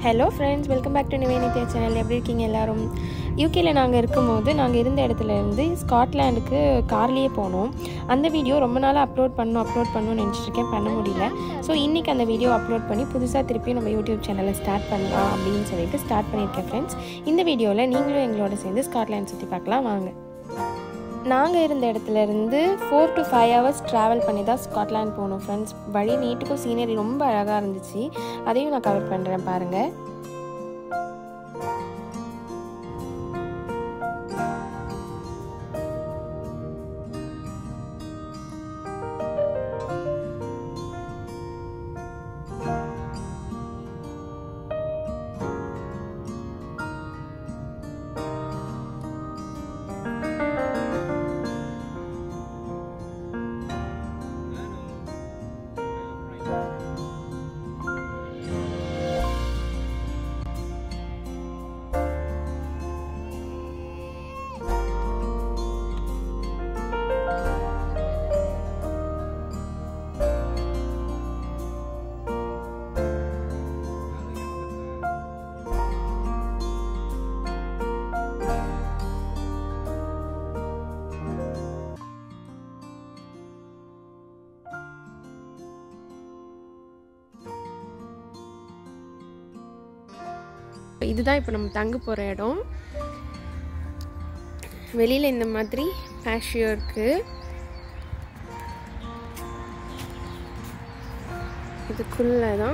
Hello friends welcome back to Nivenithya channel எப்படி இருக்கீங்க எல்லாரும் யூகேல நாங்கள் இருக்கும்போது நாங்கள் இருந்த இடத்துல இருந்து ஸ்காட்லாண்டுக்கு கார்லேயே போனோம் அந்த வீடியோ ரொம்ப நாளாக அப்லோட் பண்ணணும் அப்லோட் பண்ணணும்னு நினச்சிருக்கேன் பண்ண முடியல ஸோ இன்றைக்கி அந்த வீடியோ அப்லோட் பண்ணி புதுசாக திருப்பி நம்ம யூடியூப் சேனலை ஸ்டார்ட் பண்ணலாம் அப்படின்னு சொல்லிட்டு ஸ்டார்ட் பண்ணியிருக்கேன் ஃப்ரெண்ட்ஸ் இந்த வீடியோவில் நீங்களும் எங்களோட சேர்ந்து ஸ்காட்லாண்ட் சுற்றி பார்க்கலாம் வாங்க நாங்கள் இருந்த இடத்துல இருந்து four to five hours travel பண்ணி தான் ஸ்காட்லாண்ட் போனோம் ஃப்ரெண்ட்ஸ் வழி நீட்டுக்கும் சீனரி ரொம்ப அழகாக இருந்துச்சு அதையும் நான் கவர் பண்ணுறேன் பாருங்கள் இதுதான் இப்போ நம்ம தங்க போகிற இடம் வெளியில் இந்த மாதிரி பேஷியோ இருக்குது இதுக்குள்ளே தான்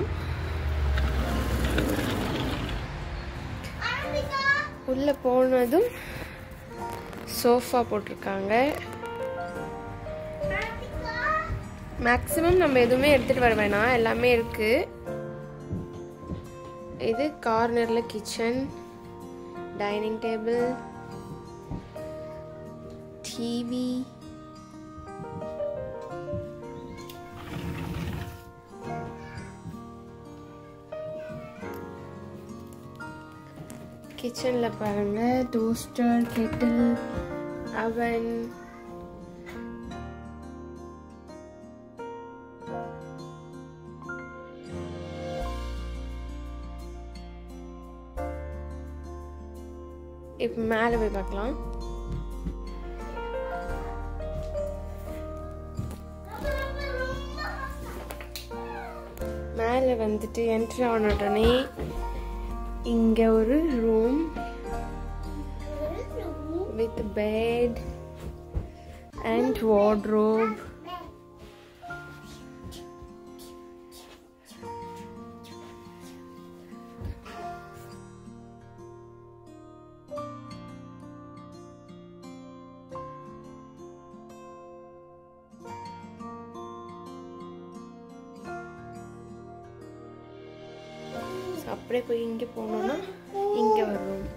உள்ளே போனதும் சோஃபா போட்டிருக்காங்க மேக்ஸிமம் நம்ம எதுவுமே எடுத்துகிட்டு வர வேணாம் எல்லாமே இருக்குது இது கார்னரில் கிச்சன் டைனிங் டேபிள் டிவி கிச்சனில் பாருங்க டோஸ்டர் கெட்டில் அவன் இப்போ மேலே போய் பார்க்கலாம் மேலே வந்துட்டு என்ட்ரி ஆன உடனே இங்கே ஒரு room with bed and wardrobe அப்படியே போய் இங்கே போனோம்னா இங்கே வரும்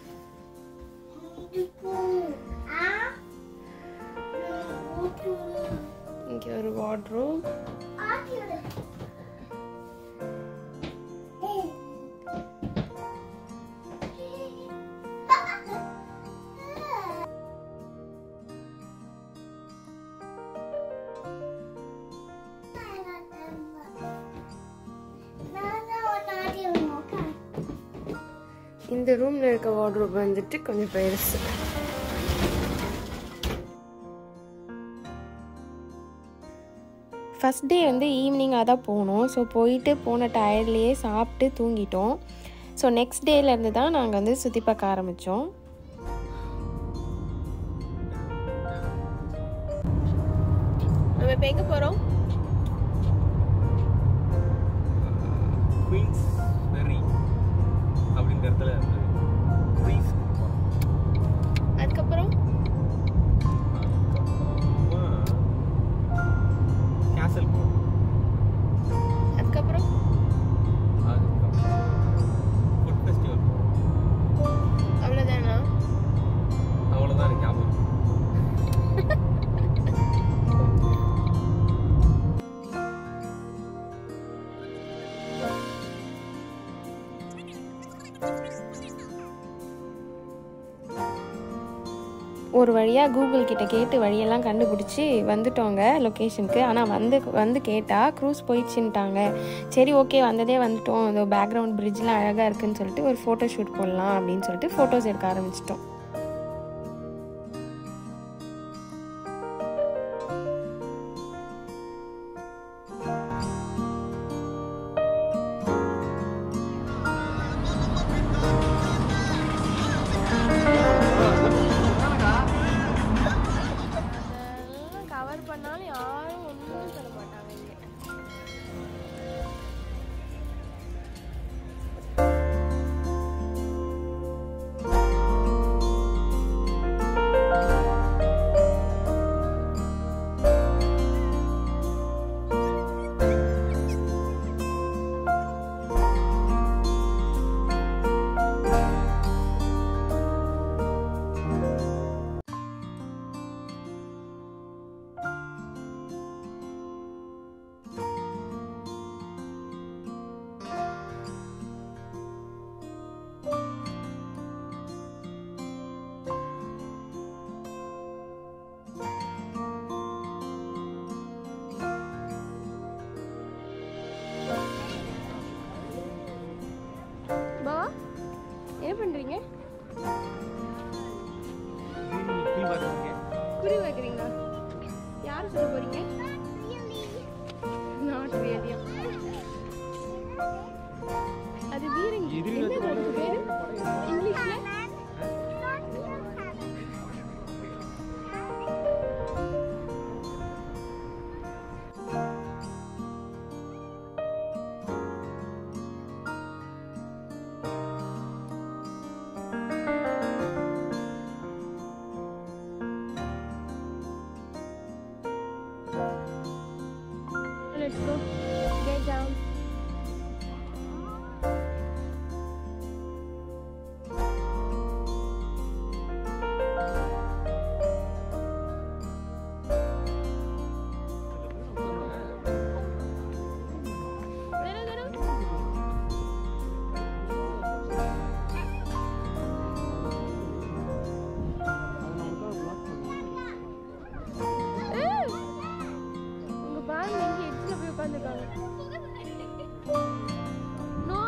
இங்கே ஒரு வார்ட்ரோப் இந்த ரூம்ல இருக்க வார்ட்ரோப் வந்துட்டு கொஞ்சம் பெருசு ஃபஸ்ட் டே வந்து ஈவினிங்காக தான் போனோம் ஸோ போயிட்டு போன டயர்ட்லேயே சாப்பிட்டு தூங்கிட்டோம் ஸோ நெக்ஸ்ட் டேலேருந்து தான் நாங்கள் வந்து சுற்றி பார்க்க ஆரம்பித்தோம் நம்ம இப்போ எங்கே போகிறோம் குயின்ஸ் பெர்ரி அப்படின்ற இடத்துல குயின்ஸ் அதுக்கப்புறம் கேசல் போகணும் அதுக்கப்புறம் அதுக்கப்புறம் ஃபுட் ஃபெஸ்டிவல் போகணும் அவ்வளோதானா அவ்வளோதான் எனக்கு ஞாபகம் ஒரு வழியாக கூகுள் கிட்ட கேட்டு வழியெல்லாம் கண்டுபிடிச்சி வந்துட்டோங்க லொக்கேஷனுக்கு ஆனால் வந்து வந்து கேட்டால் க்ரூஸ் போயிடுச்சுன்ட்டாங்க சரி ஓகே வந்ததே வந்துட்டோம் இந்த பேக்ரவுண்ட் பிரிட்ஜ்லாம் அழகாக இருக்குன்னு சொல்லிட்டு ஒரு ஃபோட்டோ ஷூட் போடலாம் அப்படின்னு சொல்லிட்டு ஃபோட்டோஸ் எடுக்க ஆரம்பிச்சிட்டோம் கவர் பண்ணாலும் யாரும் ஒன்றும் சொல்ல மாட்டாங்க இங்கே பாவா என்ன பண்ணுறீங்க குழி பார்த்துருக்கேன் குறி வைக்கிறீங்களா யார் சொல்ல போறீங்க நாட் ரியலியா அது வீரங்கி என்ன அதுக்கு பேரு இங்கிலீஷ்ல Let's go. Get down. Little, little. ஏய், உங்க பாருங்க எங்க எட்ஜ்ல போய் உட்காந்துருக்காங்க நோ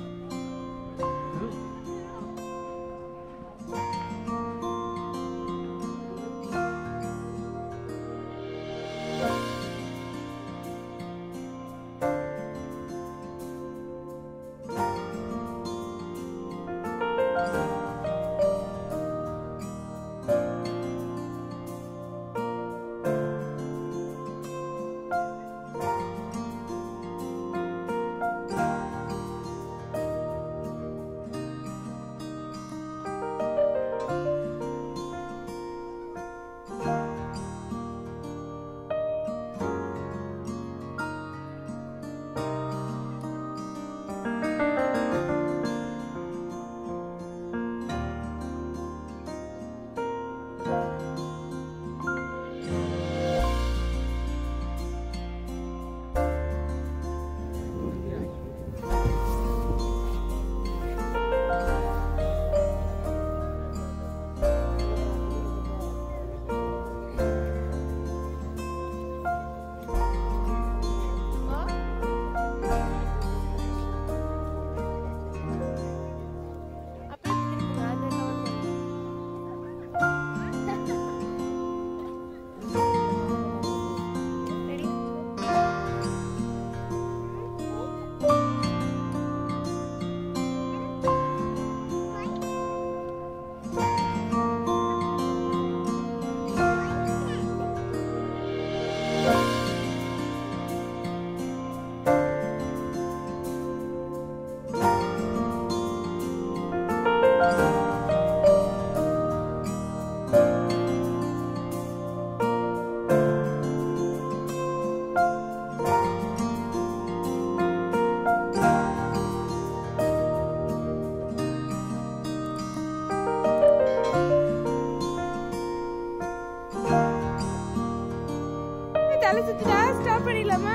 தலை சுத்துதா ஸ்டாப் பண்ணிடலாமா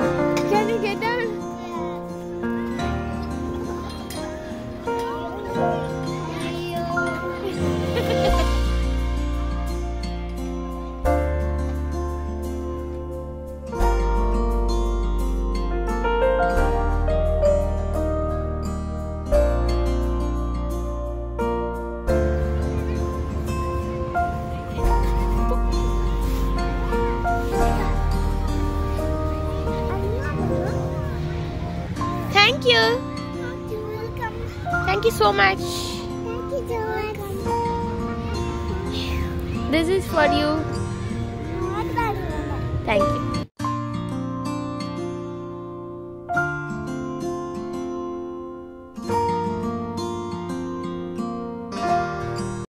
Can you get down? Thank you welcome. Thank you so much Thank you so much. This is for you